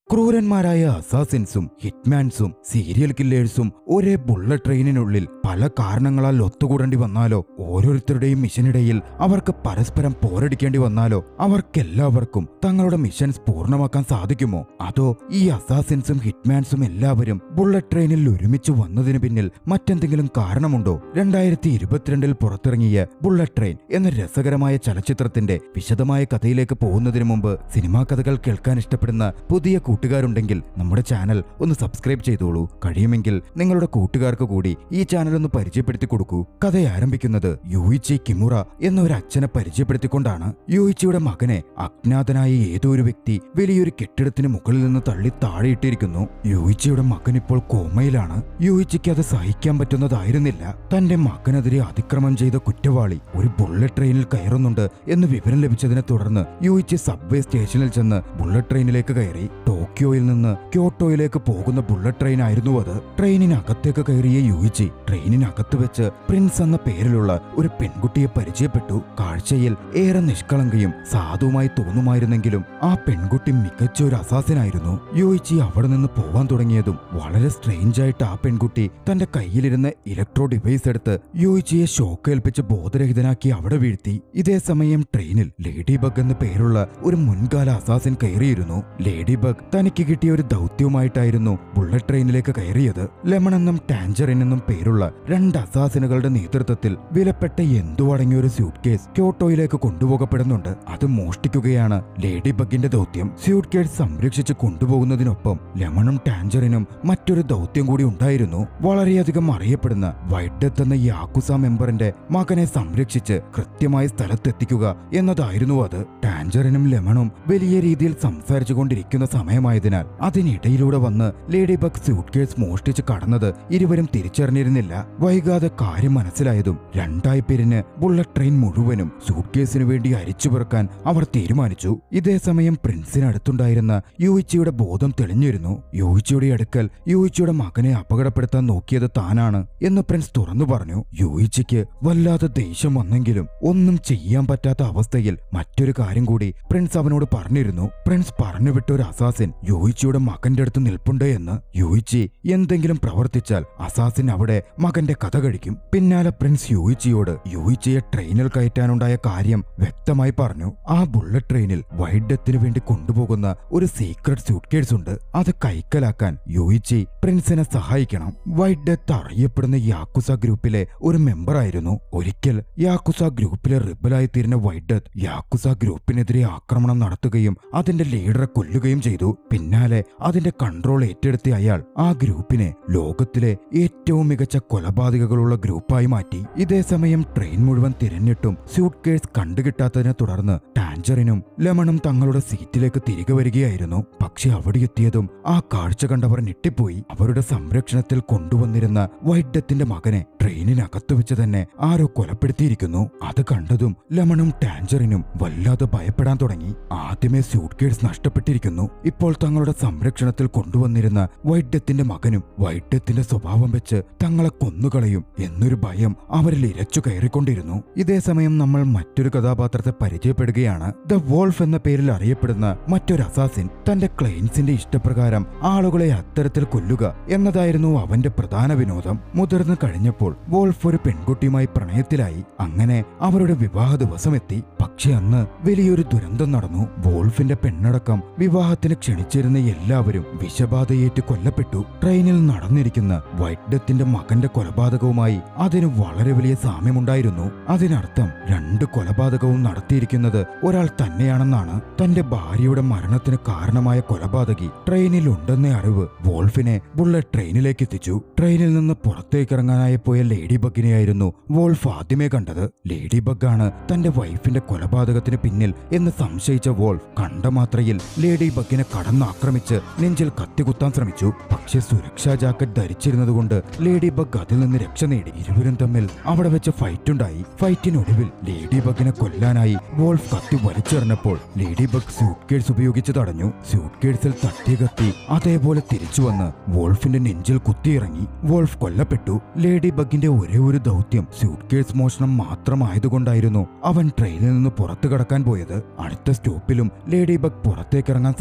ക്രൂരന്മാരായ അസാസിൻസും ഹിറ്റ്മാൻസും serial കില്ലേഴ്സും ഒരേ bullet ട്രെയിനിനുള്ളിൽ പല കാരണങ്ങളാൽ ഒത്തുകൂടേണ്ടി വന്നാലോ ഓരോരുത്തരുടെയും മിഷനിടയിൽ അവർക്ക് പരസ്പരം പോരടിക്കേണ്ടി വന്നാലോ അവർക്കെല്ലാവർക്കും തങ്ങളുടെ മിഷൻസ് പൂർണ്ണമാക്കാൻ സാധിക്കുമോ അതോ ഈ അസാസിൻസും ഹിറ്റ്മാൻസും എല്ലാവരും ബുള്ളറ്റ് ട്രെയിനിൽ ഒരുമിച്ച് വന്നതിന് പിന്നിൽ മറ്റെന്തെങ്കിലും കാരണമുണ്ടോ രണ്ടായിരത്തി ഇരുപത്തിരണ്ടിൽ പുറത്തിറങ്ങിയ ബുള്ളറ്റ് ട്രെയിൻ എന്ന രസകരമായ ചലച്ചിത്രത്തിന്റെ വിശദമായ കഥയിലേക്ക് പോകുന്നതിന് മുമ്പ് സിനിമാ കഥകൾ കേൾക്കാൻ ഇഷ്ടപ്പെടുന്ന പുതിയ കൂട്ടുകാരുണ്ടെങ്കിൽ നമ്മുടെ ചാനൽ ഒന്ന് സബ്സ്ക്രൈബ് ചെയ്തോളൂ കഴിയുമെങ്കിൽ നിങ്ങളുടെ കൂട്ടുകാർക്ക് കൂടി ഈ ചാനൽ ഒന്ന് പരിചയപ്പെടുത്തി കൊടുക്കൂ കഥ ആരംഭിക്കുന്നത് യൂയിച്ചി കിമുറ എന്ന ഒരു അച്ഛനെ പരിചയപ്പെടുത്തിക്കൊണ്ടാണ് യൂയിച്ചിയുടെ മകനെ അജ്ഞാതനായ ഏതോ ഒരു വ്യക്തി വലിയൊരു കെട്ടിടത്തിന് മുകളിൽ നിന്ന് തള്ളി താഴെയിട്ടിരിക്കുന്നു യൂയിച്ചിയുടെ മകൻ ഇപ്പോൾ കോമയിലാണ് യൂയിച്ചിക്ക് അത് സഹിക്കാൻ പറ്റുന്നതായിരുന്നില്ല തന്റെ മകനെതിരെ അതിക്രമം ചെയ്ത കുറ്റവാളി ഒരു ബുള്ളറ്റ് ട്രെയിനിൽ കയറുന്നുണ്ട് എന്ന് വിവരം ലഭിച്ചതിനെ തുടർന്ന് യൂയിച്ചി സബ്വേ സ്റ്റേഷനിൽ ചെന്ന് ബുള്ളറ്റ് ട്രെയിനിലേക്ക് കയറി ടോക്കിയോയിൽ നിന്ന് ക്യോട്ടോയിലേക്ക് പോകുന്ന ബുള്ളറ്റ് ട്രെയിൻ ആയിരുന്നു അത് ട്രെയിനിനകത്തേക്ക് കയറിയ യൂയിച്ചി ട്രെയിനിനകത്ത് വെച്ച് പ്രിൻസ് എന്ന പേരിലുള്ള ഒരു പെൺകുട്ടിയെ പരിചയപ്പെട്ടു കാഴ്ചയിൽ ഏറെ നിഷ്കളങ്കയും സാധുവുമായി തോന്നുമായിരുന്നെങ്കിലും ആ പെൺകുട്ടി മികച്ച ഒരു അസാസിനായിരുന്നു യൂയിച്ചി അവിടെ നിന്ന് പോവാൻ തുടങ്ങിയതും വളരെ സ്ട്രേഞ്ച് ആയിട്ട് ആ പെൺകുട്ടി തന്റെ കയ്യിലിരുന്ന ഇലക്ട്രോ ഡിവൈസ് എടുത്ത് യൂയിച്ചിയെ ഷോക്ക് ഏൽപ്പിച്ച് ബോധരഹിതനാക്കി അവിടെ വീഴ്ത്തി ഇതേ സമയം ട്രെയിനിൽ ലേഡി ബഗ് എന്ന പേരുള്ള ഒരു മുൻകാല അസാസിൻ കയറിയിരുന്നു ലേഡി ബഗ് തനിക്ക് കിട്ടിയ ഒരു ദൗത്യവുമായിട്ടായിരുന്നു ബുള്ളറ്റ് ട്രെയിനിലേക്ക് കയറിയത് ലെമൺ എന്നും ടാഞ്ചറിൻ എന്നും പേരുള്ള രണ്ട് അസാസിനുകളുടെ നേതൃത്വത്തിൽ വിലപ്പെട്ട എന്തോ അടങ്ങിയ ഒരു സ്യൂട്ട് കേസ് ക്യോട്ടോയിലേക്ക് കൊണ്ടുപോകപ്പെടുന്നുണ്ട് അത് മോഷ്ടിക്കുകയാണ് ലേഡി ബഗിന്റെ ദൗത്യം സ്യൂട്ട് കേസ് സംരക്ഷിച്ച് കൊണ്ടുപോകുന്നതിനൊപ്പം ലെമണും ടാഞ്ചറിനും മറ്റൊരു ദൗത്യം കൂടി ഉണ്ടായിരുന്നു വളരെയധികം അറിയപ്പെടുന്ന വൈഡത്ത് എന്ന യാക്കുസ മെമ്പറിന്റെ മകനെ സംരക്ഷിച്ച് കൃത്യമായ സ്ഥലത്തെത്തിക്കുക എന്നതായിരുന്നു അത് ടാഞ്ചറിനും ലെമണും വലിയ രീതിയിൽ സംസാരിച്ചു കൊണ്ടിരിക്കുന്ന സമയമായതിനാൽ അതിനിടയിലൂടെ വന്ന് ലേഡി ബഗ് സ്യൂട്ട് കേസ് മോഷ്ടിച്ച് കടന്നത് ഇരുവരും തിരിച്ചറിഞ്ഞിരുന്നില്ല വൈകാതെ കാര്യം മനസ്സിലായതും രണ്ടായി പിരിഞ്ഞ് ബുള്ളറ്റ് ട്രെയിൻ മുഴുവനും സൂട്ട് കേസിനു വേണ്ടി അരിച്ചുപെറുക്കാൻ അവർ തീരുമാനിച്ചു ഇതേ സമയം പ്രിൻസിനടുത്തുണ്ടായിരുന്ന യൂയിച്ചിയുടെ ബോധം തെളിഞ്ഞിരുന്നു യൂയിച്ചിയുടെ അടുക്കൽ യൂയിച്ചിയുടെ മകനെ അപകടപ്പെടുത്താൻ നോക്കിയത് താനാണ് എന്ന് പ്രിൻസ് തുറന്നു പറഞ്ഞു യൂയിച്ചിക്ക് വല്ലാതെ ദേഷ്യം വന്നെങ്കിലും ഒന്നും ചെയ്യാൻ പറ്റാത്ത അവസ്ഥയിൽ മറ്റൊരു കാര്യം കൂടി പ്രിൻസ് അവനോട് പറഞ്ഞിരുന്നു പ്രിൻസ് പറഞ്ഞു വിട്ട ഒരു അസാസിൻ യൂയിച്ചിയുടെ മകന്റെ അടുത്ത് നിൽപ്പുണ്ട് എന്ന് യൂയിച്ചി എന്തെങ്കിലും പ്രവർത്തിച്ചാൽ അസാസിൻ അവിടെ മകന്റെ കഥ കഴിക്കും പിന്നാലെ പ്രിൻസ് യൂയിച്ചിയോട് യൂയിച്ചിയെ ട്രെയിനിൽ കയറ്റാനുണ്ടായ കാര്യം വ്യക്തമായി പറഞ്ഞു ആ ബുള്ളറ്റ് ട്രെയിനിൽ വൈറ്റ് ഡെത്തിന് വേണ്ടി കൊണ്ടുപോകുന്ന ഒരു സീക്രട്ട് സ്യൂട്ട് കേസ് ഉണ്ട് അത് കൈക്കലാക്കാൻ യൂയിച്ചി പ്രിൻസിനെ സഹായിക്കണം വൈറ്റ് ഡെത്ത് അറിയപ്പെടുന്ന യാക്കുസ ഗ്രൂപ്പിലെ ഒരു മെമ്പറായിരുന്നു ഒരിക്കൽ യാക്കുസ ഗ്രൂപ്പിലെ റിബലായി തീരുന്ന വൈറ്റ് ഡെത്ത് യാക്കുസ ഗ്രൂപ്പിനെതിരെ ആക്രമണം നടത്തുകയും അതിന്റെ ലീഡറെ കൊല്ലുകയും ചെയ്തു പിന്നാലെ അതിന്റെ കൺട്രോൾ ഏറ്റെടുത്ത അയാൾ ആ ഗ്രൂപ്പിനെ ലോകത്തിലെ ഏറ്റവും മികച്ച കൊലപാതകങ്ങളുള്ള ഗ്രൂപ്പായി മാറ്റി ഇതേ സമയം ട്രെയിൻ മുഴുവൻ തിരഞ്ഞിട്ടും സ്യൂട്ട് കേസ് കണ്ടുകിട്ടാത്തതിനെ തുടർന്ന് ടാഞ്ചറിനും ലെമണും തങ്ങളുടെ സീറ്റിലേക്ക് തിരികെ വരികയായിരുന്നു പക്ഷെ അവിടെ എത്തിയതും ആ കാഴ്ച കണ്ടവർ ഞെട്ടിപ്പോയി അവരുടെ സംരക്ഷണത്തിൽ കൊണ്ടുവന്നിരുന്ന വൈറ്റ് ഡെത്തിന്റെ മകനെ ട്രെയിനിനകത്ത് വെച്ച് തന്നെ ആരോ കൊലപ്പെടുത്തിയിരിക്കുന്നു അത് കണ്ടതും ലെമണും ടാഞ്ചറിനും വല്ലാതെ ഭയപ്പെടാൻ തുടങ്ങി ആദ്യമേ സ്യൂട്ട് കേസ് നഷ്ടപ്പെട്ടിരിക്കുന്നു ഇപ്പോൾ തങ്ങളുടെ സംരക്ഷണത്തിൽ കൊണ്ടുവന്നിരുന്ന വൈറ്റ് ഡെത്തിന്റെ മകനും വൈറ്റ് ഡെത്തിന്റെ സ്വഭാവം വെച്ച് തങ്ങളെ കൊന്നുകളയും എന്നൊരു ഭയം അവരിൽ ഇരച്ചു കയറിക്കൊണ്ടിരുന്നു ഇതേ സമയം നമ്മൾ മറ്റൊരു കഥാപാത്രത്തെ പരിചയപ്പെടുകയാണ് ദ വോൾഫ് എന്ന പേരിൽ അറിയപ്പെടുന്ന മറ്റൊരു അസാസിൻ തന്റെ ക്ലയൻസിന്റെ ഇഷ്ടപ്രകാരം ആളുകളെ അത്തരത്തിൽ കൊല്ലുക എന്നതായിരുന്നു അവന്റെ പ്രധാന വിനോദം മുതിർന്നു കഴിഞ്ഞപ്പോൾ വോൾഫ് ഒരു പെൺകുട്ടിയുമായി പ്രണയത്തിലായി അങ്ങനെ അവരുടെ വിവാഹ ദിവസം എത്തി പക്ഷെ അന്ന് വലിയൊരു ദുരന്തം നടന്നു വോൾഫിന്റെ പെണ്ണടക്കം വിവാഹത്തിന് ക്ഷണിച്ചിരുന്ന എല്ലാവരും വിഷബാധയേറ്റ് കൊല്ലപ്പെട്ടു ട്രെയിനിൽ നടന്നിരിക്കുന്ന വൈറ്റ് ഡെത്തിന്റെ മകന്റെ കൊലപാതകവുമായി അതിന് വളരെ വലിയ സാമ്യമുണ്ടായിരുന്നു അതിനർത്ഥം രണ്ട് കൊലപാതകവും നടത്തിയിരിക്കുന്നത് ഒരാൾ തന്നെയാണെന്നാണ് തന്റെ ഭാര്യയുടെ മരണത്തിന് കാരണമായ കൊലപാതകി ട്രെയിനിൽ ഉണ്ടെന്ന അറിവ് വോൾഫിനെ ബുള്ളറ്റ് ട്രെയിനിലേക്ക് എത്തിച്ചു ട്രെയിനിൽ നിന്ന് പുറത്തേക്കിറങ്ങാനായി പോയ ലേഡി ബഗിനെയായിരുന്നു വോൾഫ് ആദ്യമേ കണ്ടത് ലേഡി ബഗാണ് തന്റെ വൈഫിന്റെ കൊലപാതകത്തിന് പിന്നിൽ എന്ന് സംശയിച്ച വോൾഫ് കണ്ട മാത്രയിൽ ലേഡി ബഗിനെ കടന്നാക്രമിച്ച് നെഞ്ചിൽ കത്തികുത്താൻ ശ്രമിച്ചു പക്ഷെ സുരക്ഷാ ജാക്കറ്റ് ധരിച്ചിരുന്നതുകൊണ്ട് ലേഡി ബഗ് അതിൽ നിന്ന് രക്ഷ നേടി ഇരുവരും തമ്മിൽ അവിടെ വെച്ച് ഫൈറ്റ് ഉണ്ടായി ഫൈറ്റിനൊടുവിൽ ലേഡി ബഗിനെ കൊല്ലാനായി വോൾഫ് കത്തി വലിച്ചെറിഞ്ഞപ്പോൾ ലേഡി ബഗ് സ്യൂട്ട് കേസ് ഉപയോഗിച്ച് തടഞ്ഞു സ്യൂട്ട് കേസിൽ തട്ടിയ കത്തി അതേപോലെ തിരിച്ചു വന്ന് വോൾഫിന്റെ നെഞ്ചിൽ കുത്തിയിറങ്ങി വോൾഫ് കൊല്ലപ്പെട്ടു ലേഡി ബഗിന്റെ ഒരേ ഒരു ദൗത്യം സ്യൂട്ട് കേസ് മോഷണം മാത്രമായതുകൊണ്ടായിരുന്നു അവൻ ട്രെയിനിൽ നിന്ന് പുറത്തു കടക്കാൻ പോയത് അടുത്ത സ്റ്റോപ്പിലും ലേഡി ബഗ് പുറത്തേക്കിറങ്ങാൻ ശ്രമിച്ചപ്പോൾ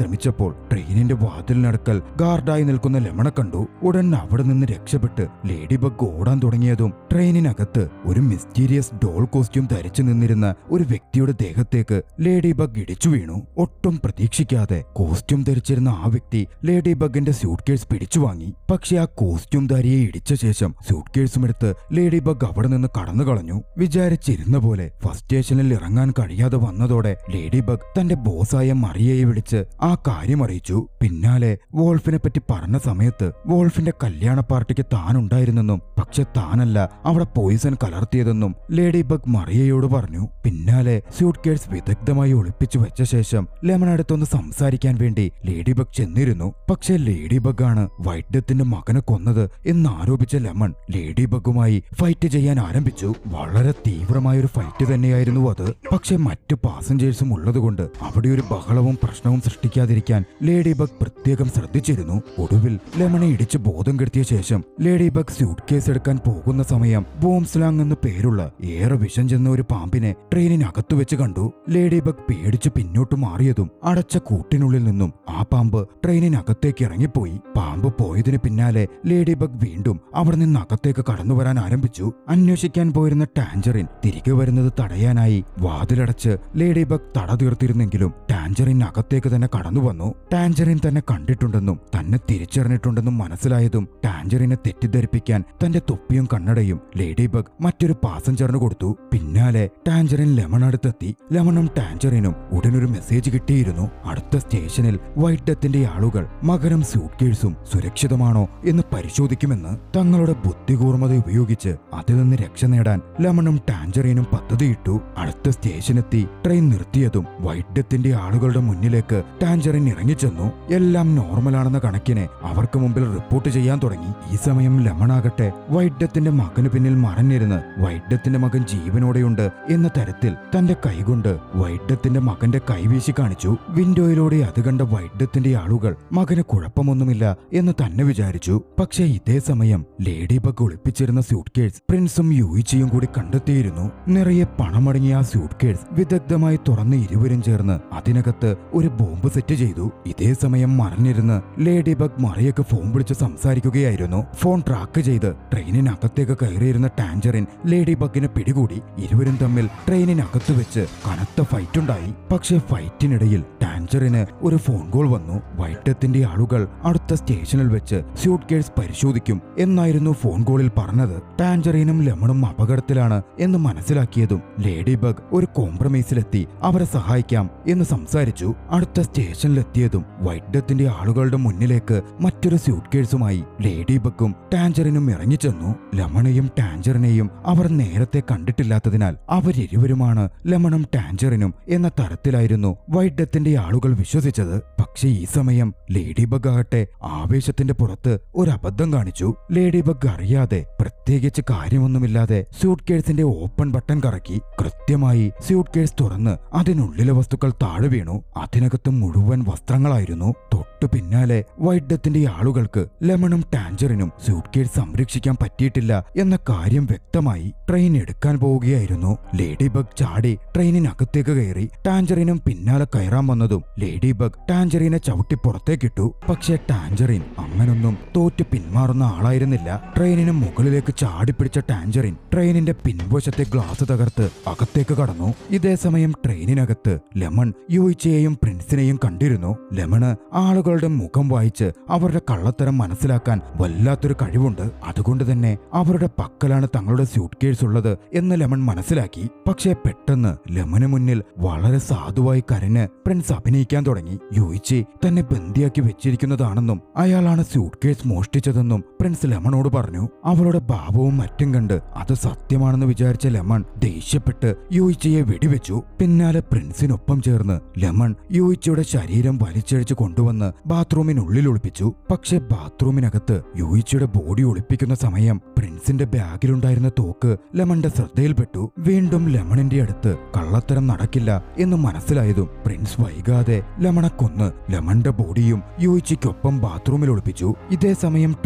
നോക്കിയപ്പോൾ ട്രെയിനിന്റെ വാതിലിനടുക്കൽ ഗാർഡായി നിൽക്കുന്ന ലെമണെ കണ്ടു ഉടൻ അവിടെ നിന്ന് രക്ഷപ്പെട്ട് ലേഡി ബഗ് ഓടാൻ തുടങ്ങിയതും ട്രെയിനിനകത്ത് ഒരു മിസ്റ്റീരിയസ് ഡോൾ കോസ്റ്റ്യൂം ധരിച്ചു നിന്നിരുന്ന ഒരു വ്യക്തിയുടെ ദേഹത്തേക്ക് ലേഡി ബഗ് ഇടിച്ചു വീണു ഒട്ടും പ്രതീക്ഷിക്കാതെ കോസ്റ്റ്യൂം ധരിച്ചിരുന്ന ആ വ്യക്തി ലേഡി ബഗിന്റെ സ്യൂട്ട് കേസ് പിടിച്ചു വാങ്ങി പക്ഷെ ആ കോസ്റ്റ്യൂം ധാരിയെ ഇടിച്ച ശേഷം സ്യൂട്ട് കേസും എടുത്ത് ലേഡി ബഗ് അവിടെ നിന്ന് കടന്നു കളഞ്ഞു വിചാരിച്ചിരുന്ന പോലെ ഫസ്റ്റ് സ്റ്റേഷനിൽ ഇറങ്ങാൻ കഴിയാതെ വന്നതോടെ ലേഡി ബഗ് തന്റെ ബോസായ മറിയയെ വിളിച്ച് ആ കാര്യം അറിയിച്ചു പിന്നാലെ വോൾഫിനെ പറ്റി പറഞ്ഞ സമയത്ത് വോൾഫിന്റെ കല്യാണ പാർട്ടിക്ക് താൻ ഉണ്ടായിരുന്നെന്നും പക്ഷെ താനല്ല അവിടെ പോയിസൺ കലർത്തിയതെന്നും ലേഡി ബഗ് മറിയയോട് പറഞ്ഞു പിന്നാലെ സ്യൂട്ട് കേസ് വിദഗ്ധമായി ഒളിപ്പിച്ചു വെച്ച ശേഷം ലെമൺ അടുത്തൊന്ന് സംസാരിക്കാൻ വേണ്ടി ലേഡി ബഗ് ചെന്നിരുന്നു പക്ഷെ ലേഡി ബഗ് ആണ് വൈറ്റ് ഡെത്തിന്റെ മകനെ കൊന്നത് എന്നാരോപിച്ച ലെമൺ ലേഡി ബഗുമായി ഫൈറ്റ് ചെയ്യാൻ ആരംഭിച്ചു വളരെ തീവ്രമായൊരു ഫൈറ്റ് തന്നെയായിരുന്നു അത് പക്ഷെ മറ്റു പാസഞ്ചേഴ്സും ഉള്ളതുകൊണ്ട് അവിടെ ഒരു ബഹളവും പ്രശ്നവും സൃഷ്ടിക്കാതിരിക്കാൻ ലേഡി ബഗ് പ്രത്യേകം ശ്രദ്ധിച്ചിരുന്നു ഒടുവിൽ ലെമണെ ഇടിച്ച് ബോധം കെടുത്തിയ ശേഷം ലേഡി ബഗ് സ്യൂട്ട് കേസ് എടുക്കാൻ പോകുന്ന സമയം ബോംസ്ലാങ് എന്ന് പേരുള്ള ഏറെ വിഷം ചെന്ന ഒരു പാമ്പിനെ ട്രെയിനിനകത്തു വെച്ച് കണ്ടു ലേഡി ബഗ് പേടിച്ച് പിന്നോട്ട് മാറിയതും അടച്ച കൂട്ടിനുള്ളിൽ നിന്നും ആ പാമ്പ് ട്രെയിനിനകത്തേക്ക് ഇറങ്ങിപ്പോയി പാമ്പ് പോയതിന് പിന്നാലെ ലേഡി ബഗ് വീണ്ടും അവിടെ നിന്ന് അകത്തേക്ക് കടന്നു വരാൻ ആരംഭിച്ചു അന്വേഷിക്കാൻ പോയിരുന്ന ടാഞ്ചറിൻ തിരികെ വരുന്നത് തടയാനായി വാതിലടച്ച് ലേഡി ബഗ് തട തീർത്തിരുന്നെങ്കിലും ടാഞ്ചറിൻ അകത്തേക്ക് തന്നെ കടന്നു വന്നു ടാഞ്ചറിൻ തന്നെ കണ്ടിട്ടുണ്ടെന്നും തന്നെ തിരിച്ചറിഞ്ഞിട്ടുണ്ടെന്നും മനസ്സിലായതും ടാഞ്ചറിനെ തെറ്റിദ്ധരിപ്പിക്കാൻ തന്റെ തൊപ്പിയും കണ്ണടയും ലേഡി ബഗ് മറ്റൊരു പാസഞ്ചറിന് കൊടുത്തു പിന്നാലെ ടാഞ്ചറിൻ ലെമൺ അടുത്തെത്തി ലെമണും ടാഞ്ചറിനും ഉടനൊരു മെസ്സേജ് കിട്ടിയിരുന്നു അടുത്ത സ്റ്റേഷനിൽ വൈറ്റ് ഡെത്തിന്റെ ആളുകൾ മകനും സ്യൂട്ട് കേഴ്സും സുരക്ഷിതമാണോ എന്ന് പരിശോധിക്കുമെന്ന് തങ്ങളുടെ ബുദ്ധികൂർമ്മത ഉപയോഗിച്ച് അതിൽ നിന്ന് രക്ഷ നേടാൻ ലെമണും ടാഞ്ചറിനും പദ്ധതിയിട്ടു അടുത്ത സ്റ്റേഷനെത്തി ട്രെയിൻ നിർത്തിയതും വൈറ്റ് ഡെത്തിന്റെ ആളുകളുടെ മുന്നിലേക്ക് ടാഞ്ചറിൻ ഇറങ്ങിച്ചെന്നു എല്ലാം നോർമലാണെന്ന കണക്കിന് അവർക്ക് മുമ്പിൽ റിപ്പോർട്ട് ചെയ്യാൻ തുടങ്ങി ഈ സമയം ലെമണാകട്ടെ വൈറ്റ് ഡെത്തിന്റെ മകന് പിന്നിൽ മറഞ്ഞിരുന്ന് വൈറ്റ് ഡെത്തിന്റെ മകൻ ജീവനോടെയുണ്ട് എന്ന തരത്തിൽ തന്റെ കൈകൊണ്ട് വൈറ്റ് ഡെത്തിന്റെ മകന്റെ കൈവീശി കാണിച്ചു വിൻഡോയിലൂടെ അത് കണ്ട വൈറ്റ് ഡെത്തിന്റെ ആളുകൾ മകന് കുഴപ്പമൊന്നുമില്ല എന്ന് തന്നെ വിചാരിച്ചു പക്ഷേ ഇതേ സമയം ലേഡി ബഗ് ഒളിപ്പിച്ചിരുന്ന സ്യൂട്ട് കേസ് പ്രിൻസും യൂയിച്ചിയും കൂടി കണ്ടെത്തിയിരുന്നു നിറയെ പണമടങ്ങിയ ആ സ്യൂട്ട് കേസ് വിദഗ്ധമായി തുറന്ന് ഇരുവരും ചേർന്ന് അതിനകത്ത് ഒരു ബോംബ് സെറ്റ് ചെയ്തു ഇതേ സമയം മറഞ്ഞിരുന്ന് ലേഡി ബഗ് മറിയൊക്കെ ഫോൺ വിളിച്ച് സംസാരിക്കുകയായിരുന്നു ഫോൺ ട്രാക്ക് ചെയ്ത് ട്രെയിനിനകത്തേക്ക് കയറിയിരുന്ന ടാഞ്ചറിൻ ലേഡി ബഗിനെ പിടികൂടി ഇരുവരും തമ്മിൽ ട്രെയിനിനകത്ത് വെച്ച് കനത്ത ഫൈറ്റ് ഉണ്ടായി പക്ഷേ ഫൈറ്റിനിടയിൽ ടാഞ്ചറിന് ഒരു ഫോൺ കോൾ വന്നു വൈറ്റത്തിന്റെ ആളുകൾ അടുത്ത സ്റ്റേഷനിൽ വെച്ച് സ്യൂട്ട് കേസ് പരിശോധിക്കും എന്നായിരുന്നു ഫോൺ കോളിൽ പറഞ്ഞത് ടാഞ്ചറിനും ലെമണും അപകടത്തിലാണ് എന്ന് മനസ്സിലാക്കിയതും ലേഡി ബഗ് ഒരു കോംപ്രമൈസിലെത്തി അവരെ സഹായിക്കാം എന്ന് സംസാരിച്ചു അടുത്ത സ്റ്റേഷനിലെത്തിയതും വൈറ്റ് ഡെത്തിന്റെ ആളുകളുടെ മുന്നിലേക്ക് മറ്റൊരു സ്യൂട്ട് കേസുമായി ലേഡി ബഗും ടാഞ്ചറിനും ഇറങ്ങിച്ചെന്നു ലെമണയും ടാഞ്ചറിനെയും അവർ നേരത്തെ കണ്ടിട്ടില്ലാത്തതിനാൽ അവരിരുവരുമാണ് ലെമണും ടാഞ്ചറിനും എന്ന തരത്തിലായിരുന്നു വൈറ്റ് ഡെത്തിന്റെ ആളുകൾ വിശ്വസിച്ചത് പക്ഷേ ഈ സമയം ലേഡി ബഗ് ആകട്ടെ ആവേശത്തിന്റെ പുറത്ത് ഒരു അബദ്ധം കാണിച്ചു ലേഡി ബഗ് അറിയാതെ പ്രത്യേകിച്ച് കാര്യമൊന്നുമില്ലാതെ സ്യൂട്ട് കേസിന്റെ ഓപ്പൺ ബട്ടൺ കറക്കി കൃത്യമായി സ്യൂട്ട് കേസ് തുറന്ന് അതിനുള്ളിലെ വസ്തുക്കൾ താഴെ വീണു അതിനകത്ത് മുഴുവൻ വസ്ത്രങ്ങളായിരുന്നു തൊട്ടു പിന്നാലെ വൈറ്റ് ഡെത്തിന്റെ ആളുകൾക്ക് ലെമണും ടാഞ്ചറിനും സ്യൂട്ട് കേസ് സംരക്ഷിക്കാൻ പറ്റിയിട്ടില്ല എന്ന കാര്യം വ്യക്തമായി ട്രെയിൻ എടുക്കാൻ പോവുകയായിരുന്നു ലേഡി ബഗ് ചാടി ട്രെയിനിനകത്തേക്ക് കയറി ടാഞ്ചറിനും പിന്നാലെ കയറാൻ വന്നതും ലേഡി ബഗ് ടാഞ്ചറിനെ ചവിട്ടി പുറത്തേക്കിട്ടു പക്ഷേ ടാഞ്ചറിൻ അങ്ങനൊന്നും തോറ്റ് പിന്മാറുന്ന ആളായിരുന്നില്ല ട്രെയിനിന് മുകളിലേക്ക് ചാടിപ്പിടിച്ച ടാഞ്ചറിൻ ട്രെയിനിന്റെ പിൻവശത്തെ ഗ്ലാസ് തകർത്ത് അകത്തേക്ക് കടന്നു ഇതേ സമയം ട്രെയിനിനകത്ത് ലെമൺ യോയിച്ചയെയും പ്രിൻസിനെയും കണ്ടിരുന്നു ലെമണ് ആളുകളുടെ മുഖം വായിച്ച് അവരുടെ കള്ളത്തരം മനസ്സിലാക്കാൻ വല്ലാത്തൊരു കഴിവുണ്ട് അതുകൊണ്ട് തന്നെ അവരുടെ പക്കലാണ് തങ്ങളുടെ സ്യൂട്ട് കേസ് ഉള്ളത് എന്ന് ലെമൺ മനസ്സിലാക്കി പക്ഷേ പെട്ടെന്ന് ലെമന് മുന്നിൽ വളരെ സാധുവായി കരഞ്ഞ് പ്രിൻസ് അഭിനയിക്കാൻ തുടങ്ങി യോയിച്ചി തന്നെ ബന്ദിയാക്കി വെച്ചിരിക്കുന്നതാണെന്നും അയാളാണ് സ്യൂട്ട് കേസ് മോഷ്ടിച്ചതെന്നും പ്രിൻസ് ലെമണോട് പറഞ്ഞു അവളുടെ ഭാവവും മറ്റും കണ്ട് അത് സത്യമാണെന്ന് വിചാരിച്ച ലെമൺ ദേഷ്യപ്പെട്ട് യോയിച്ചയെ വെടിവെച്ചു പിന്നാലെ പ്രിൻസിനൊപ്പം ചേർന്ന് ലെമൺ യോയിച്ചയുടെ ശരീരം വലിച്ചഴിച്ച് കൊണ്ടുവന്ന് ബാത്റൂമിനുള്ളിൽ ഒളിപ്പിച്ചു പക്ഷെ ബാത്റൂമിനകത്ത് യോയിച്ചയുടെ ബോഡി ഒളിപ്പിക്കുന്ന സമയം പ്രിൻസിന്റെ ബാഗിലുണ്ടായിരുന്ന തോക്ക് ലെമന്റെ ശ്രദ്ധയിൽപ്പെട്ടു വീണ്ടും ലെമണിന്റെ അടുത്ത് കള്ളത്തരം നടക്കില്ല എന്ന് മനസ്സിലായതും പ്രിൻസ് വൈകാതെ ലെമണെ കൊന്ന് ലെമന്റെ ബോഡിയും യോയിച്ചിക്കൊപ്പം ബാത്റൂമിൽ ഒളിപ്പിച്ചു ഇതേ സമയം ട്രെയിനിനകത്ത്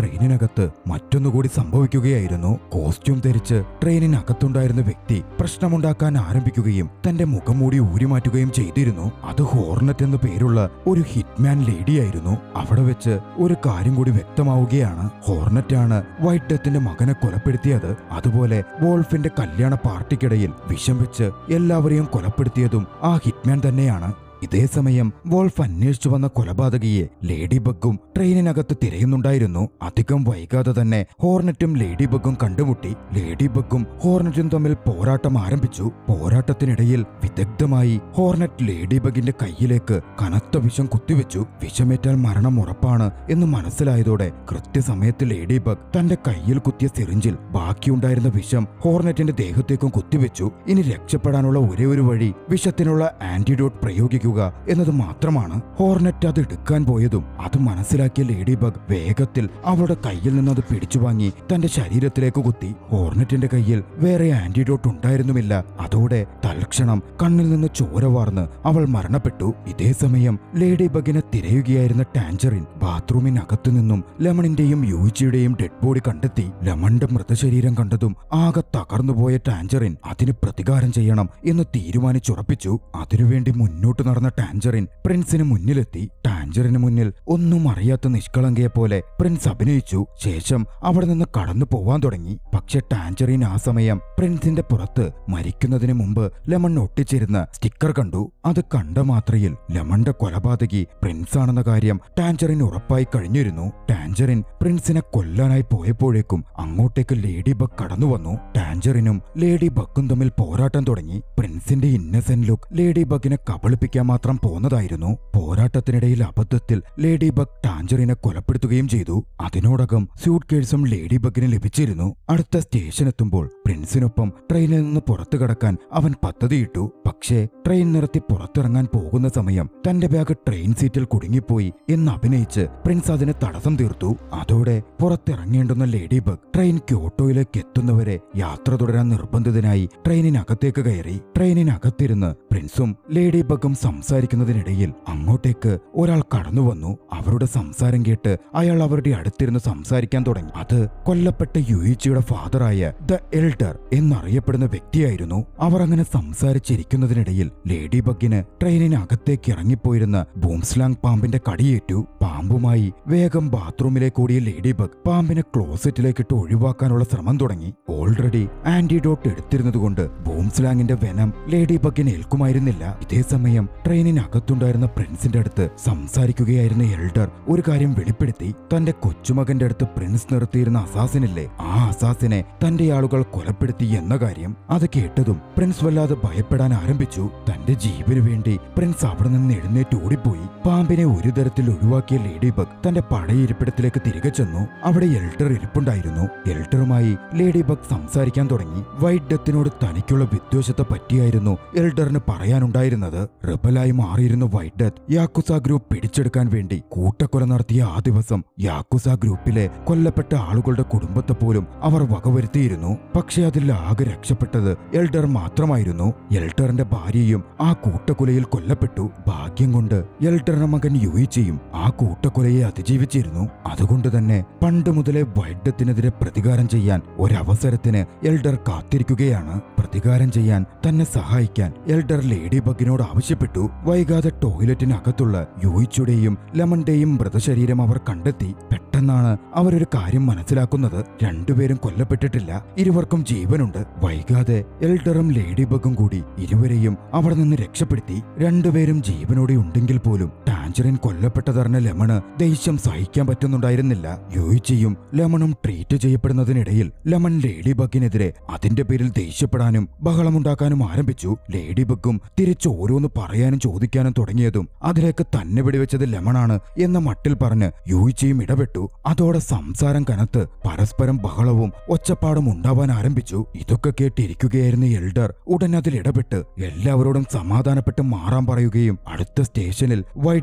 ട്രെയിനിനകത്ത് മറ്റൊന്നുകൂടി സംഭവിക്കുകയായിരുന്നു കോസ്റ്റ്യൂം ധരിച്ച് ട്രെയിനിനകത്തുണ്ടായിരുന്ന വ്യക്തി പ്രശ്നമുണ്ടാക്കാൻ ആരംഭിക്കുകയും തന്റെ മുഖം മൂടി ഊരിമാറ്റുകയും ചെയ്തിരുന്നു അത് ഹോർണറ്റ് എന്നു പേരുള്ള ഒരു ഹിറ്റ്മാൻ ലേഡിയായിരുന്നു അവിടെ വെച്ച് ഒരു കാര്യം കൂടി വ്യക്തമാവുകയാണ് ഹോർണറ്റ് ആണ് വൈറ്റ് ഡെത്തിന്റെ മകനെ കൊലപ്പെടുത്തിയത് അതുപോലെ വോൾഫിന്റെ കല്യാണ പാർട്ടിക്കിടയിൽ വിഷം വെച്ച് എല്ലാവരെയും കൊലപ്പെടുത്തിയതും ആ ഹിറ്റ്മാൻ തന്നെയാണ് ഇതേ സമയം വോൾഫ് അന്വേഷിച്ചു വന്ന കൊലപാതകിയെ ലേഡി ബഗും ട്രെയിനിനകത്ത് തിരയുന്നുണ്ടായിരുന്നു അധികം വൈകാതെ തന്നെ ഹോർണറ്റും ലേഡി ബഗും കണ്ടുമുട്ടി ലേഡി ബഗും ഹോർണറ്റും തമ്മിൽ പോരാട്ടം ആരംഭിച്ചു പോരാട്ടത്തിനിടയിൽ വിദഗ്ധമായി ഹോർണറ്റ് ലേഡി ബഗിന്റെ കയ്യിലേക്ക് കനത്ത വിഷം കുത്തിവെച്ചു വിഷമേറ്റാൽ മരണം ഉറപ്പാണ് എന്ന് മനസ്സിലായതോടെ കൃത്യസമയത്ത് ലേഡി ബഗ് തന്റെ കയ്യിൽ കുത്തിയ സിറിഞ്ചിൽ ബാക്കിയുണ്ടായിരുന്ന വിഷം ഹോർണറ്റിന്റെ ദേഹത്തേക്കും കുത്തിവെച്ചു ഇനി രക്ഷപ്പെടാനുള്ള ഒരേ ഒരു വഴി വിഷത്തിനുള്ള ആന്റിഡോട്ട് പ്രയോഗിക്കുക എന്നത് മാത്രമാണ് ഹോർണറ്റ് അത് എടുക്കാൻ പോയതും അത് മനസ്സിലാക്കിയ ലേഡി ബഗ് വേഗത്തിൽ അവളുടെ കയ്യിൽ നിന്ന് അത് പിടിച്ചു വാങ്ങി തന്റെ ശരീരത്തിലേക്ക് കുത്തി ഹോർണറ്റിന്റെ കയ്യിൽ വേറെ ആന്റിഡോട്ട് ഉണ്ടായിരുന്നുമില്ല അതോടെ തൽക്ഷണം കണ്ണിൽ നിന്ന് ചോര വാർന്ന് അവൾ മരണപ്പെട്ടു ഇതേ സമയം ലേഡി ബഗിനെ തിരയുകയായിരുന്ന ടാഞ്ചറിൻ ബാത്റൂമിനകത്തു നിന്നും ലെമണിന്റെയും യൂയിച്ചിയുടെയും ഡെഡ് ബോഡി കണ്ടെത്തി ലെമണിന്റെ മൃതശരീരം കണ്ടതും ആകെ തകർന്നുപോയ ടാഞ്ചറിൻ അതിന് പ്രതികാരം ചെയ്യണം എന്ന് തീരുമാനിച്ചുറപ്പിച്ചു അതിനുവേണ്ടി മുന്നോട്ട് നടന്ന ടാഞ്ചറിൻ പ്രിൻസിന് മുന്നിലെത്തി ടാഞ്ചറിന് മുന്നിൽ ഒന്നും അറിയാത്ത നിഷ്കളങ്കയെ പോലെ പ്രിൻസ് അഭിനയിച്ചു ശേഷം അവിടെ നിന്ന് കടന്നു പോവാൻ തുടങ്ങി പക്ഷെ ടാഞ്ചറിൻ ആ സമയം പ്രിൻസിന്റെ പുറത്ത് മരിക്കുന്നതിന് മുമ്പ് ലെമൺ ഒട്ടിച്ചിരുന്ന സ്റ്റിക്കർ കണ്ടു അത് കണ്ട മാത്രയിൽ ലെമണിന്റെ കൊലപാതകി പ്രിൻസ് ആണെന്ന കാര്യം ടാഞ്ചറിൻ ഉറപ്പായി കഴിഞ്ഞിരുന്നു ടാഞ്ചറിൻ പ്രിൻസിനെ കൊല്ലാനായി പോയപ്പോഴേക്കും അങ്ങോട്ടേക്ക് ലേഡി ബഗ് കടന്നു വന്നു ടാഞ്ചറിനും ലേഡി ബഗും തമ്മിൽ പോരാട്ടം തുടങ്ങി പ്രിൻസിന്റെ ഇന്നസെന്റ് ലുക്ക് ലേഡി ബഗിനെ കബളിപ്പിക്കാൻ മാത്രം പോന്നതായിരുന്നു പോരാട്ടത്തിനിടയിൽ അബദ്ധത്തിൽ ലേഡി ബഗ് ടാഞ്ചറിനെ കൊലപ്പെടുത്തുകയും ചെയ്തു അതിനോടകം സ്യൂട്ട് കേഴ്സും ലേഡി ബഗിന് ലഭിച്ചിരുന്നു അടുത്ത സ്റ്റേഷൻ എത്തുമ്പോൾ പ്രിൻസിനൊപ്പം ട്രെയിനിൽ നിന്ന് പുറത്തു കടക്കാൻ അവൻ പദ്ധതിയിട്ടു പക്ഷേ ട്രെയിൻ നിർത്തി പുറത്തിറങ്ങാൻ പോകുന്ന സമയം തന്റെ ബാഗ് ട്രെയിൻ സീറ്റിൽ കുടുങ്ങിപ്പോയി എന്ന് അഭിനയിച്ച് പ്രിൻസ് അതിന് തടസ്സം തീർത്തു അതോടെ പുറത്തിറങ്ങേണ്ടുന്ന ലേഡി ബഗ് ട്രെയിൻ ക്യോട്ടോയിലേക്ക് എത്തുന്നവരെ യാത്ര തുടരാൻ നിർബന്ധിതനായി ട്രെയിനിനകത്തേക്ക് കയറി ട്രെയിനിനകത്തിരുന്ന് പ്രിൻസും ലേഡി ബഗും സംസാരിക്കുന്നതിനിടയിൽ അങ്ങോട്ടേക്ക് ഒരാൾ കടന്നു വന്നു അവരുടെ സംസാരം കേട്ട് അയാൾ അവരുടെ അടുത്തിരുന്ന് സംസാരിക്കാൻ തുടങ്ങി അത് കൊല്ലപ്പെട്ട യുയിച്ചിയുടെ ഫാദറായ ദ എൽഡർ എന്നറിയപ്പെടുന്ന വ്യക്തിയായിരുന്നു അവർ അങ്ങനെ സംസാരിച്ചിരിക്കുന്നതിനിടയിൽ ലേഡി ബഗിന് ട്രെയിനിനകത്തേക്ക് ഇറങ്ങിപ്പോയിരുന്ന ബൂംസ്ലാങ് പാമ്പിന്റെ കടിയേറ്റു പാമ്പുമായി വേഗം ബാത്റൂമിലേക്ക് ഓടിയ ലേഡി ബഗ് പാമ്പിനെ ക്ലോസറ്റിലേക്കിട്ട് ഒഴിവാക്കാനുള്ള ശ്രമം തുടങ്ങി ഓൾറെഡി ആന്റിഡോട്ട് എടുത്തിരുന്നതുകൊണ്ട് ബൂംസ്ലാങ്ങിന്റെ വെനം ലേഡി ബഗിന് ഏൽക്കുമായിരുന്നില്ല ഇതേ സമയം ട്രെയിനിനകത്തുണ്ടായിരുന്ന പ്രിൻസിന്റെ അടുത്ത് സംസാരിക്കുകയായിരുന്ന എൽഡർ ഒരു കാര്യം വെളിപ്പെടുത്തി തന്റെ കൊച്ചുമകന്റെ അടുത്ത് പ്രിൻസ് നിർത്തിയിരുന്ന അസാസിനില്ലേ ആ അസാസിനെ തന്റെ ആളുകൾ കൊലപ്പെടുത്തി എന്ന കാര്യം അത് കേട്ടതും പ്രിൻസ് വല്ലാതെ ഭയപ്പെടാൻ ആരംഭിച്ചു തന്റെ ജീവന് വേണ്ടി പ്രിൻസ് അവിടെ നിന്ന് എഴുന്നേറ്റ് ഓടിപ്പോയി പാമ്പിനെ ഒരു തരത്തിൽ ഒഴിവാക്കിയ ലേഡി ബഗ് തന്റെ പടയിരിപ്പിടത്തിലേക്ക് തിരികെ ചെന്നു അവിടെ എൽഡർ ഇരിപ്പുണ്ടായിരുന്നു എൽഡറുമായി ലേഡി ബഗ് സംസാരിക്കാൻ തുടങ്ങി വൈറ്റ് ഡെത്തിനോട് തനിക്കുള്ള വിദ്വേഷത്തെ പറ്റിയായിരുന്നു എൽഡറിന് പറയാനുണ്ടായിരുന്നത് റിബലായി മാറിയിരുന്ന വൈറ്റ് ഡെത്ത് യാക്കുസ ഗ്രൂപ്പ് പിടിച്ചെടുക്കാൻ വേണ്ടി കൂട്ടക്കൊല നടത്തിയ ആ ദിവസം യാക്കുസ ഗ്രൂപ്പിലെ കൊല്ലപ്പെട്ട ആളുകളുടെ കുടുംബത്തെ പോലും അവർ വകവരുത്തിയിരുന്നു പക്ഷെ അതിൽ ആകെ രക്ഷപ്പെട്ടത് എൽഡർ മാത്രമായിരുന്നു എൽഡറിന്റെ ഭാര്യയും ആ കൂട്ടക്കൊലയിൽ കൊല്ലപ്പെട്ടു ഭാഗ്യം കൊണ്ട് എൽഡറിന്റെ മകൻ യുയിച്ചിയും ആ കൂട്ടക്കൊലയെ അതിജീവിച്ചിരുന്നു അതുകൊണ്ട് തന്നെ പണ്ട് മുതലേ വൈഡത്തിനെതിരെ പ്രതികാരം ചെയ്യാൻ ഒരവസരത്തിന് എൽഡർ കാത്തിരിക്കുകയാണ് പ്രതികാരം ചെയ്യാൻ തന്നെ സഹായിക്കാൻ എൽഡർ ലേഡി ബഗിനോട് ആവശ്യപ്പെട്ടു വൈകാതെ ടോയ്ലറ്റിനകത്തുള്ള യൂയിച്ചുടെയും ലെമന്റെയും മൃതശരീരം അവർ കണ്ടെത്തി പെട്ടെന്നാണ് അവരൊരു കാര്യം മനസ്സിലാക്കുന്നത് രണ്ടുപേരും കൊല്ലപ്പെട്ടിട്ടില്ല ഇരുവർക്കും ജീവനുണ്ട് വൈകാതെ എൽഡറും ലേഡി ബഗും കൂടി ഇരുവരെയും അവിടെ നിന്ന് രക്ഷപ്പെടുത്തി രണ്ടുപേരും ജീവനോടെ ഉണ്ടെങ്കിൽ പോലും ടാഞ്ചറിൻ കൊല്ലപ്പെട്ടതറിഞ്ഞ ലെമണ് ദേഷ്യം സഹിക്കാൻ പറ്റുന്നുണ്ടായിരുന്നില്ല യോയിച്ചിയും ലെമണും ട്രീറ്റ് ചെയ്യപ്പെടുന്നതിനിടയിൽ ലെമൺ ലേഡി ബഗിനെതിരെ അതിന്റെ പേരിൽ ദേഷ്യപ്പെടാനും ബഹളമുണ്ടാക്കാനും ആരംഭിച്ചു ലേഡി ബഗും തിരിച്ച് ഓരോന്ന് പറയാനും ചോദിക്കാനും തുടങ്ങിയതും അതിലേക്ക് തന്നെ വെടിവെച്ചത് ലെമണാണ് എന്ന മട്ടിൽ പറഞ്ഞ് യോയിച്ചിയും ഇടപെട്ടു അതോടെ സംസാരം കനത്ത് പരസ്പരം ബഹളവും ഒച്ചപ്പാടും ഉണ്ടാവാൻ ആരംഭിച്ചു ഇതൊക്കെ കേട്ടിരിക്കുകയായിരുന്ന എൽഡർ ഉടൻ അതിൽ ഇടപെട്ട് എല്ലാവരോടും സമാധാനപ്പെട്ട് മാറാൻ പറയുകയും അടുത്ത സ്റ്റേഷനിൽ വൈറ്റ്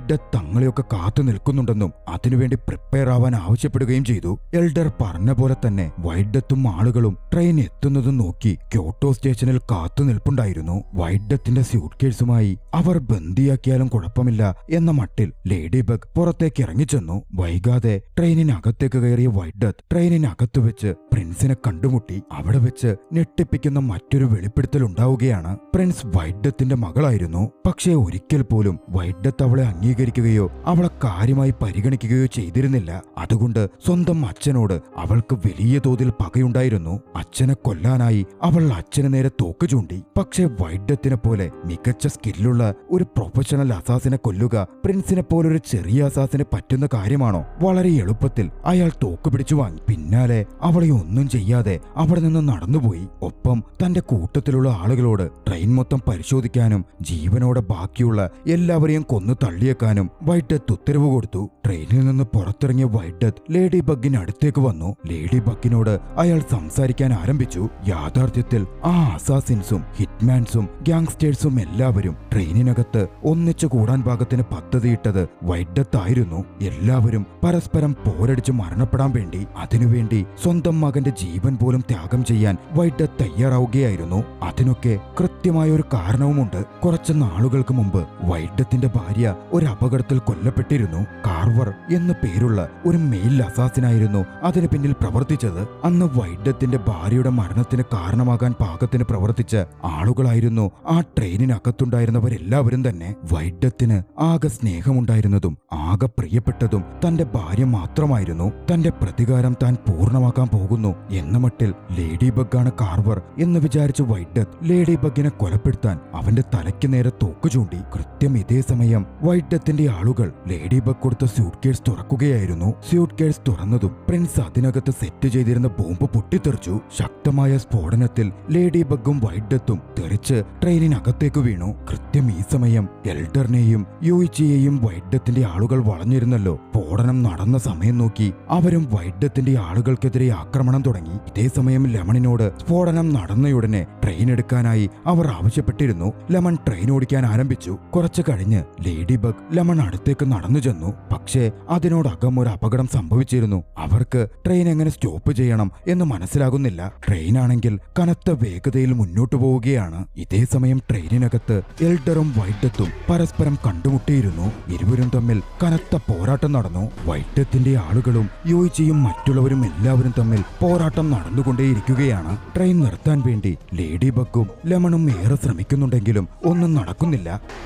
വൈഡ് തങ്ങളെയൊക്കെ കാത്തു നിൽക്കുന്നുണ്ടെന്നും അതിനുവേണ്ടി പ്രിപ്പയർ ആവാൻ ആവശ്യപ്പെടുകയും ചെയ്തു എൽഡർ പറഞ്ഞ പോലെ തന്നെ വൈഡത്തും ആളുകളും ട്രെയിൻ എത്തുന്നതും നോക്കി ക്യോട്ടോ സ്റ്റേഷനിൽ കാത്തു നിൽപ്പുണ്ടായിരുന്നു വൈഡത്തിന്റെ സ്യൂട്ട് കേസുമായി അവർ ബന്ദിയാക്കിയാലും കുഴപ്പമില്ല എന്ന മട്ടിൽ ലേഡി ബഗ് പുറത്തേക്ക് ഇറങ്ങിച്ചെന്നു വൈകാതെ ട്രെയിനിനകത്തേക്ക് കയറിയ വൈഡത്ത് ട്രെയിനിനകത്ത് വെച്ച് പ്രിൻസിനെ കണ്ടുമുട്ടി അവിടെ വെച്ച് ഞെട്ടിപ്പിക്കുന്ന മറ്റൊരു വെളിപ്പെടുത്തൽ ഉണ്ടാവുകയാണ് പ്രിൻസ് വൈഡത്തിന്റെ മകളായിരുന്നു പക്ഷേ ഒരിക്കൽ പോലും വൈഡത്ത് അവളെ അംഗീകരിക്കുകയോ അവളെ കാര്യമായി പരിഗണിക്കുകയോ ചെയ്തിരുന്നില്ല അതുകൊണ്ട് സ്വന്തം അച്ഛനോട് അവൾക്ക് വലിയ തോതിൽ പകയുണ്ടായിരുന്നു അച്ഛനെ കൊല്ലാനായി അവൾ അച്ഛന് നേരെ തോക്ക് ചൂണ്ടി പക്ഷേ വൈഡത്തിനെ പോലെ മികച്ച സ്കില്ലുള്ള ഒരു പ്രൊഫഷണൽ അസാസിനെ കൊല്ലുക പ്രിൻസിനെ പോലൊരു ചെറിയ അസാസിന് പറ്റുന്ന കാര്യമാണോ വളരെ എളുപ്പത്തിൽ അയാൾ തോക്ക് പിടിച്ചു വാങ്ങി പിന്നാലെ അവളെ ഒന്നും ചെയ്യാതെ അവിടെ നിന്ന് നടന്നുപോയി ഒപ്പം തന്റെ കൂട്ടത്തിലുള്ള ആളുകളോട് ട്രെയിൻ മൊത്തം പരിശോധിക്കാനും ജീവനോടെ ബാക്കിയുള്ള എല്ലാവരെയും കൊന്നു തള്ളിയേക്കാനും വൈഡത്ത് ഉത്തരവ് കൊടുത്തു ട്രെയിനിൽ നിന്ന് പുറത്തിറങ്ങിയ വൈഡത്ത് ലേഡി ബഗിന് അടുത്തേക്ക് വന്നു ലേഡി ബഗിനോട് അയാൾ സംസാരിക്കാൻ ആരംഭിച്ചു യാഥാർത്ഥ്യത്തിൽ ആ അസാസിൻസും ഹിറ്റ്മാൻസും ഗാങ്സ്റ്റേഴ്സും എല്ലാവരും ട്രെയിനിനകത്ത് ഒന്നിച്ചു കൂടാൻ പാകത്തിന് പദ്ധതിയിട്ടത് വൈഡത്തായിരുന്നു എല്ലാവരും പരസ്പരം പോരടിച്ച് മരണപ്പെടാൻ വേണ്ടി അതിനുവേണ്ടി സ്വന്തം മകന്റെ ജീവൻ പോലും ത്യാഗം ചെയ്യാൻ വൈഡത്ത് തയ്യാറാവുകയായിരുന്നു അതിനൊക്കെ കൃത്യമായ ഒരു കാരണവുമുണ്ട് കുറച്ച് നാളുകൾക്ക് മുമ്പ് വൈഡത്തിന്റെ ഭാര്യ ഒരു അപകടത്തിൽ കൊല്ലപ്പെട്ടിരുന്നു കാർവർ എന്ന പേരുള്ള ഒരു മെയിൽ അസാസിനായിരുന്നു അതിന് പിന്നിൽ പ്രവർത്തിച്ചത് അന്ന് വൈഡത്തിന്റെ ഭാര്യയുടെ മരണത്തിന് കാരണമാകാൻ പാകത്തിന് പ്രവർത്തിച്ച ആളുകളായിരുന്നു ആ ട്രെയിനിനകത്തുണ്ടായിരുന്നവരെല്ലാവരും തന്നെ വൈഡത്തിന് ആകെ സ്നേഹമുണ്ടായിരുന്നതും ആകെ പ്രിയപ്പെട്ടതും തന്റെ ഭാര്യ മാത്രമായിരുന്നു തന്റെ പ്രതികാരം താൻ പൂർണ്ണമാക്കാൻ പോകുന്നു എന്ന മട്ടിൽ ലേഡി ബഗാണ് കാർവർ എന്ന് വിചാരിച്ച വൈഡത്ത് ലേഡി ബഗിനെ കൊലപ്പെടുത്താൻ അവന്റെ തലയ്ക്ക് നേരെ തോക്ക് ചൂണ്ടി കൃത്യം ഇതേ സമയം വൈഡത്തിന്റെ ആളുകൾ ലേഡി ബഗ് കൊടുത്ത സ്യൂട്ട് കേസ് തുറക്കുകയായിരുന്നു സ്യൂട്ട് കേസ് തുറന്നതും പ്രിൻസ് അതിനകത്ത് സെറ്റ് ചെയ്തിരുന്ന ബോംബ് പൊട്ടിത്തെറിച്ചു ശക്തമായ സ്ഫോടനത്തിൽ ലേഡി ബഗും വൈഡത്തും തെറിച്ച് ട്രെയിനിനകത്തേക്ക് വീണു കൃത്യം ഈ സമയം എൽഡറിനെയും യോയിച്ചിയെയും വൈഡത്തിന്റെ ആളുകൾ വളഞ്ഞിരുന്നല്ലോ സ്ഫോടനം നടന്ന സമയം നോക്കി അവരും വൈഡത്തിന്റെ ആളുകൾക്കെതിരെ ആക്രമണം തുടങ്ങി ഇതേ സമയം ലെമണിനോട് സ്ഫോടനം നടന്നയുടനെ ട്രെയിൻ എടുക്കാനായി അവർ ആവശ്യപ്പെട്ടിരുന്നു ലെമൺ ട്രെയിൻ ഓടിക്കാൻ ആരംഭിച്ചു കുറച്ചു കഴിഞ്ഞ് ലേഡി ബഗ് ലെമൺ അടുത്തേക്ക് നടന്നു ചെന്നു പക്ഷേ അതിനോടകം ഒരു അപകടം സംഭവിച്ചിരുന്നു അവർക്ക് ട്രെയിൻ എങ്ങനെ സ്റ്റോപ്പ് ചെയ്യണം എന്ന് മനസ്സിലാകുന്നില്ല ട്രെയിനാണെങ്കിൽ കനത്ത വേഗതയിൽ മുന്നോട്ടു പോവുകയാണ് ഇതേ സമയം ട്രെയിനിനകത്ത് എൽഡറും വൈഡത്തും പരസ്പരം കണ്ടുമുട്ടിയിരുന്നു ഇരുവരും തമ്മിൽ കനത്ത പോരാട്ടം നടന്നു വൈഡത്തിന്റെ ആളുകളും യോയിച്ചിയും മറ്റുള്ളവരും എല്ലാവരും തമ്മിൽ പോരാട്ടം നടന്നുകൊണ്ടേയിരിക്കുകയാണ് ട്രെയിൻ നിർത്താൻ വേണ്ടി ലേഡി ബഗും ലെമണും ഏറെ ശ്രമിക്കുന്നുണ്ടെങ്കിലും ഒന്നും നടക്കുന്നില്ല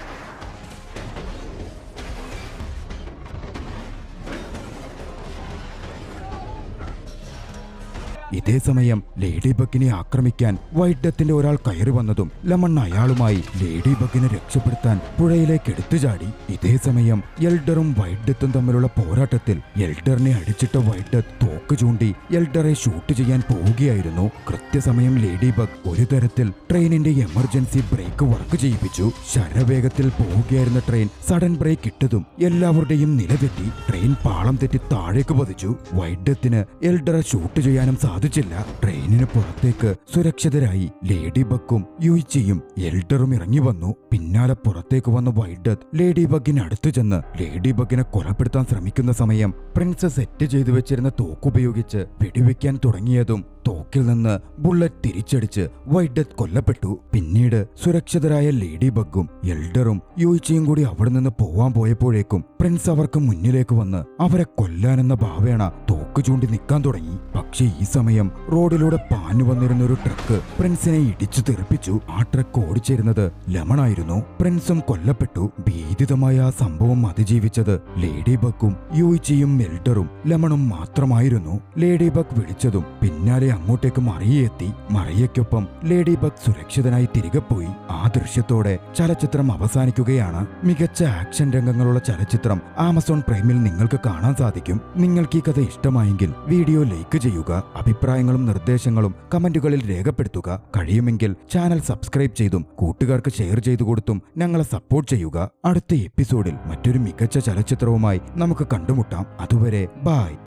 ഇതേ സമയം ലേഡി ബഗിനെ ആക്രമിക്കാൻ വൈഡത്തിന്റെ ഒരാൾ കയറി വന്നതും ലെമൺ അയാളുമായി ലേഡി ബഗിനെ രക്ഷപ്പെടുത്താൻ പുഴയിലേക്ക് എടുത്തു ചാടി ഇതേ സമയം എൽഡറും വൈഡത്തും തമ്മിലുള്ള പോരാട്ടത്തിൽ എൽഡറിനെ അടിച്ചിട്ട വൈഡത്ത് തോക്ക് ചൂണ്ടി എൽഡറെ ഷൂട്ട് ചെയ്യാൻ പോവുകയായിരുന്നു കൃത്യസമയം ലേഡി ബഗ് ഒരു തരത്തിൽ ട്രെയിനിന്റെ എമർജൻസി ബ്രേക്ക് വർക്ക് ചെയ്യിപ്പിച്ചു ശരവേഗത്തിൽ പോവുകയായിരുന്ന ട്രെയിൻ സഡൻ ബ്രേക്ക് ഇട്ടതും എല്ലാവരുടെയും നിലതെറ്റി ട്രെയിൻ പാളം തെറ്റി താഴേക്ക് പതിച്ചു വൈഡത്തിന് എൽഡറെ ഷൂട്ട് ചെയ്യാനും സാധിച്ചില്ല ട്രെയിനിന് പുറത്തേക്ക് സുരക്ഷിതരായി ലേഡി ബഗും യുയിച്ചിയും എൽഡറും ഇറങ്ങി വന്നു പിന്നാലെ പുറത്തേക്ക് വന്ന വൈഡത്ത് ലേഡി ബഗിന് അടുത്തു ചെന്ന് ലേഡി ബഗിനെ കൊലപ്പെടുത്താൻ ശ്രമിക്കുന്ന സമയം പ്രിൻസ് സെറ്റ് ചെയ്തു വെച്ചിരുന്ന തോക്കുപയോഗിച്ച് വെടിവെക്കാൻ തുടങ്ങിയതും തോക്കിൽ നിന്ന് ബുള്ളറ്റ് തിരിച്ചടിച്ച് വൈഡത്ത് കൊല്ലപ്പെട്ടു പിന്നീട് സുരക്ഷിതരായ ലേഡി ബഗും എൽഡറും യോയിച്ചയും കൂടി അവിടെ നിന്ന് പോവാൻ പോയപ്പോഴേക്കും പ്രിൻസ് അവർക്ക് മുന്നിലേക്ക് വന്ന് അവരെ കൊല്ലാനെന്ന ഭാവേണ തോക്ക് ചൂണ്ടി നിൽക്കാൻ തുടങ്ങി പക്ഷേ ഈ സമയം റോഡിലൂടെ പാഞ്ഞു വന്നിരുന്ന ഒരു ട്രക്ക് പ്രിൻസിനെ ഇടിച്ചു തെറിപ്പിച്ചു ആ ട്രക്ക് ഓടിച്ചിരുന്നത് ലെമണായിരുന്നു പ്രിൻസും കൊല്ലപ്പെട്ടു ഭീതിതമായ ആ സംഭവം അതിജീവിച്ചത് ലേഡി ബഗും യോയിച്ചിയും എൽഡറും ലെമണും മാത്രമായിരുന്നു ലേഡി ബഗ് വിളിച്ചതും പിന്നാലെ അങ്ങോട്ടേക്ക് മറിയെത്തി മറിയയ്ക്കൊപ്പം ലേഡി ബഗ് സുരക്ഷിതനായി തിരികെ പോയി ആ ദൃശ്യത്തോടെ ചലച്ചിത്രം അവസാനിക്കുകയാണ് മികച്ച ആക്ഷൻ രംഗങ്ങളുള്ള ചലച്ചിത്രം ആമസോൺ പ്രൈമിൽ നിങ്ങൾക്ക് കാണാൻ സാധിക്കും നിങ്ങൾക്ക് ഈ കഥ ഇഷ്ടമായെങ്കിൽ വീഡിയോ ലൈക്ക് ചെയ്യുക അഭിപ്രായങ്ങളും നിർദ്ദേശങ്ങളും കമന്റുകളിൽ രേഖപ്പെടുത്തുക കഴിയുമെങ്കിൽ ചാനൽ സബ്സ്ക്രൈബ് ചെയ്തും കൂട്ടുകാർക്ക് ഷെയർ ചെയ്തു കൊടുത്തും ഞങ്ങളെ സപ്പോർട്ട് ചെയ്യുക അടുത്ത എപ്പിസോഡിൽ മറ്റൊരു മികച്ച ചലച്ചിത്രവുമായി നമുക്ക് കണ്ടുമുട്ടാം അതുവരെ ബായ്